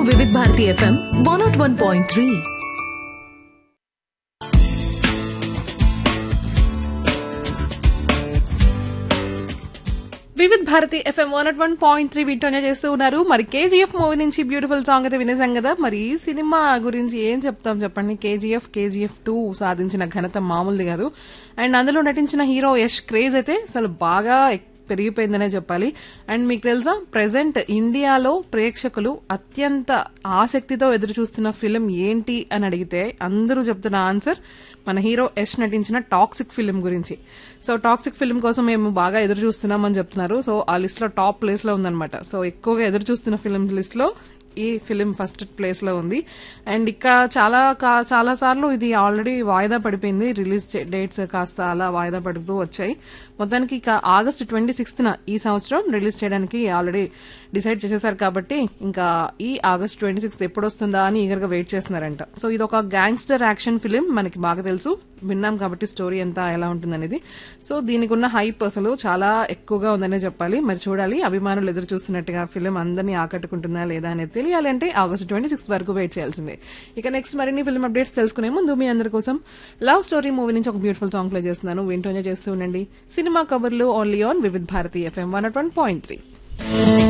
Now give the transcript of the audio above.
Vividh Bharati FM one nought one point three Vividh Bharati FM one at one point three వింటూనే చేస్తూ ఉన్నారు మరి కేజీఎఫ్ మూవీ నుంచి బ్యూటిఫుల్ సాంగ్ అయితే వినేసాం కదా మరి ఈ సినిమా గురించి ఏం చెప్తాం చెప్పండి కేజీఎఫ్ కేజీఎఫ్ టూ సాధించిన ఘనత మామూలుది కాదు అండ్ అందులో నటించిన హీరో యష్ క్రేజ్ అయితే అసలు బాగా ఎక్- పెరిగిపోయిందనే చెప్పాలి అండ్ మీకు తెలుసా ప్రెసెంట్ ఇండియాలో ప్రేక్షకులు అత్యంత ఆసక్తితో ఎదురు చూస్తున్న ఫిలిం ఏంటి అని అడిగితే అందరూ చెప్తున్న ఆన్సర్ మన హీరో యష్ నటించిన టాక్సిక్ ఫిలిం గురించి సో టాక్సిక్ ఫిలిం కోసం మేము బాగా ఎదురు చూస్తున్నామని చెప్తున్నారు సో ఆ లిస్ట్ లో టాప్ ప్లేస్ లో ఉందన్నమాట సో ఎక్కువగా ఎదురు చూస్తున్న ఫిలిం లిస్ట్ లో ఈ ఫిలిం ఫస్ట్ ప్లేస్ లో ఉంది అండ్ ఇక చాలా కా- చాలా సార్లు ఇది ఆల్రెడీ వాయిదా పడిపోయింది రిలీజ్ డేట్స్ కాస్త అలా వాయిదా పడుతూ వచ్చాయి మొత్తానికి ఇక ఆగస్ట్ ట్వంటీ సిక్స్త్ ఈ సంవత్సరం రిలీజ్ చేయడానికి ఆల్రెడీ డిసైడ్ చేసేసారు కాబట్టి ఇంకా ఈ ఆగస్ట్ ట్వంటీ సిక్స్త్ ఎప్పుడు వస్తుందా అని ఈగర్ గా వెయిట్ చేస్తున్నారంట సో ఇది ఒక గ్యాంగ్స్టర్ యాక్షన్ ఫిలిం మనకి బాగా తెలుసు విన్నాం కాబట్టి స్టోరీ ఎంత ఎలా ఉంటుందనేది సో దీనికి ఉన్న హైప్ అసలు చాలా ఎక్కువగా ఉందనే చెప్పాలి మరి చూడాలి అభిమానులు ఎదురు చూస్తున్నట్టుగా ఫిలిం అందరినీ ఆకట్టుకుంటుందా లేదా అనేది తెలియాలి అంటే ఆగస్ట్ ట్వంటీ సిక్స్త్ వరకు వెయిట్ చేయాల్సిందే ఇక నెక్స్ట్ మరిన్ని ఫిల్మ్ అప్డేట్స్ తెలుసుకునే ముందు మీ అందరి కోసం లవ్ స్టోరీ మూవీ నుంచి ఒక బ్యూటిఫుల్ సాంగ్ ప్లే చేస్తున్నాను వింటూనే చేస్తూ ఉండండి సినిమా కబర్లు only on Vividh Bharati FM one point three